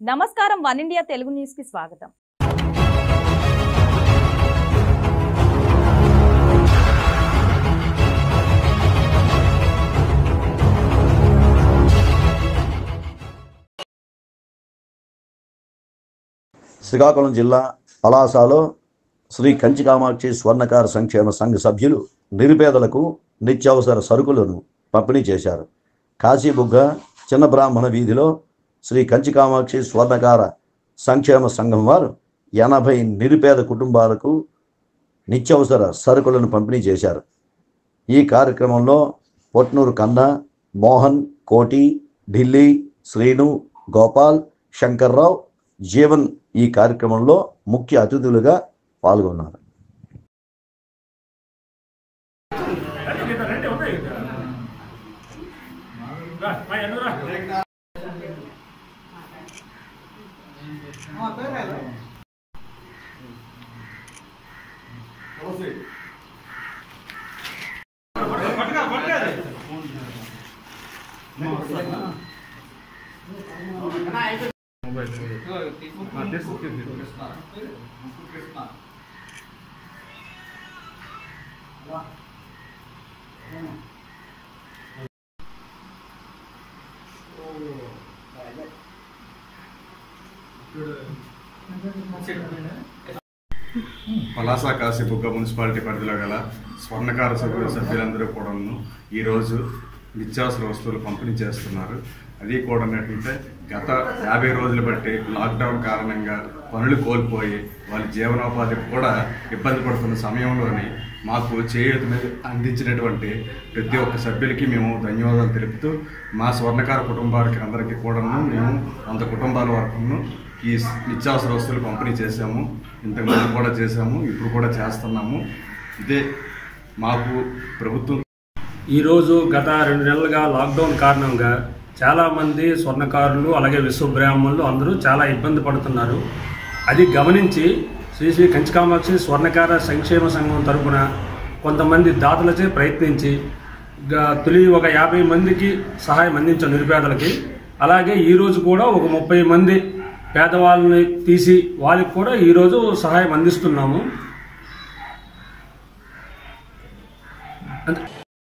నమస్కారం one India Telugu news కి స్వాగతం శ్రీకాకుళం జిల్లా పలాసలో శ్రీ కంచి కామాక్షి స్వర్ణకార సంక్షేమ సంఘ సభ్యులు నిరుపేదలకు నిత్యావసర సరుకులను పంపిణీ చేశారు కాశీబుగ్గ చిన్న బ్రాహ్మణ వీధిలో శ్రీ కంచి కామాక్షి స్వర్ణకార సంక్షేమ సంఘం వారు ఎనభై నిరుపేద కుటుంబాలకు నిత్యావసర సరుకులను పంపిణీ చేశారు ఈ కార్యక్రమంలో పొట్నూరు కన్న మోహన్ కోటి ఢిల్లీ శ్రీను గోపాల్ శంకర్రావు జీవన్ ఈ కార్యక్రమంలో ముఖ్య అతిథులుగా పాల్గొన్నారు పలాస కాశీబుగ్గ మున్సిపాలిటీ పరిధిలో గల స్వర్ణకార సభ్యుల సభ్యులందరూ కూడాను ఈరోజు నిత్యావసర వస్తువులు పంపిణీ చేస్తున్నారు అది కూడా ఏంటంటే గత యాభై రోజులు బట్టి లాక్డౌన్ కారణంగా పనులు కోల్పోయి వాళ్ళ జీవనోపాధికి కూడా ఇబ్బంది పడుతున్న సమయంలోని మాకు చేయూతని అందించినటువంటి ప్రతి ఒక్క సభ్యులకి మేము ధన్యవాదాలు తెలుపుతూ మా స్వర్ణకార కుటుంబానికి అందరికీ కూడాను మేము వంద కుటుంబాల వరకును ఈ నిత్యావసర వస్తువులు పంపిణీ చేశాము ఇంతకుముందు కూడా చేశాము ఇప్పుడు కూడా చేస్తున్నాము ఇదే మాకు ప్రభుత్వం ఈరోజు గత రెండు నెలలుగా లాక్డౌన్ కారణంగా చాలామంది స్వర్ణకారులు అలాగే విశ్వబ్రాహ్మణులు అందరూ చాలా ఇబ్బంది పడుతున్నారు అది గమనించి శ్రీ శ్రీ కంచికామాక్షి స్వర్ణకార సంక్షేమ సంఘం తరపున కొంతమంది దాతలచే ప్రయత్నించి గ- తొలి ఒక యాభై మందికి సహాయం అందించాం నిరుపేదలకి అలాగే ఈరోజు కూడా ఒక ముప్పై మంది పేదవాళ్ళని తీసి వాళ్ళకి కూడా ఈరోజు సహాయం అందిస్తున్నాము అంతే